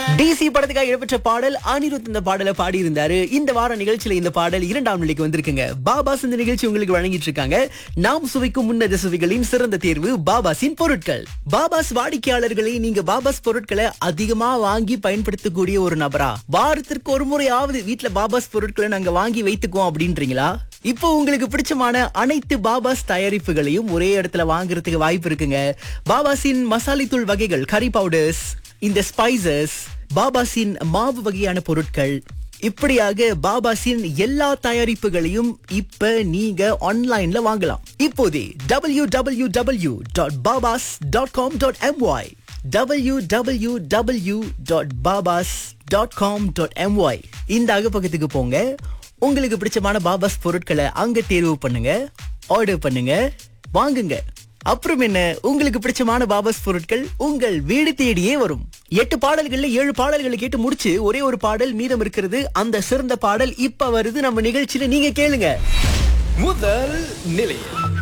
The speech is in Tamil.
டிசி படத்துக்காக இடம்பெற்ற பாடல் அனிருத் இந்த பாடலை பாடியிருந்தாரு இந்த வார நிகழ்ச்சியில இந்த பாடல் இரண்டாம் நிலைக்கு வந்திருக்குங்க பாபாஸ் இந்த நிகழ்ச்சி உங்களுக்கு வழங்கிட்டு இருக்காங்க நாம் சுவைக்கும் முன்னத சுவைகளின் சிறந்த தேர்வு பாபாஸின் பொருட்கள் பாபாஸ் வாடிக்கையாளர்களை நீங்க பாபாஸ் பொருட்களை அதிகமா வாங்கி பயன்படுத்தக்கூடிய ஒரு நபரா வாரத்திற்கு ஒரு முறையாவது வீட்ல பாபாஸ் பொருட்களை நாங்க வாங்கி வைத்துக்குவோம் அப்படின்றீங்களா இப்போ உங்களுக்கு பிடிச்சமான அனைத்து பாபாஸ் தயாரிப்புகளையும் ஒரே இடத்துல வாங்குறதுக்கு வாய்ப்பு இருக்குங்க பாபாஸின் மசாலி தூள் வகைகள் கறி பவுடர்ஸ் இந்த ஸ்பைசஸ் பாபாஸின் மாவு வகையான பொருட்கள் இப்படியாக பாபாஸின் எல்லா தயாரிப்புகளையும் இப்ப நீங்க ஆன்லைன்ல வாங்கலாம் இப்போதே W W W dot Babas dot com dot MY W W W dot Babas dot com dot MY இந்த அகப்பக்கத்துக்கு போங்க உங்களுக்கு பிடிச்சமான பாபாஸ் பொருட்களை அங்க தேர்வு பண்ணுங்க ஆர்டர் பண்ணுங்க வாங்குங்க அப்புறம் என்ன உங்களுக்கு பிடிச்சமான பாபாஸ் பொருட்கள் உங்கள் வீடு தேடியே வரும் எட்டு பாடல்கள்ல ஏழு பாடல்களை கேட்டு முடிச்சு ஒரே ஒரு பாடல் மீதம் இருக்கிறது அந்த சிறந்த பாடல் இப்ப வருது நம்ம நிகழ்ச்சியில நீங்க கேளுங்க முதல் நிலையம்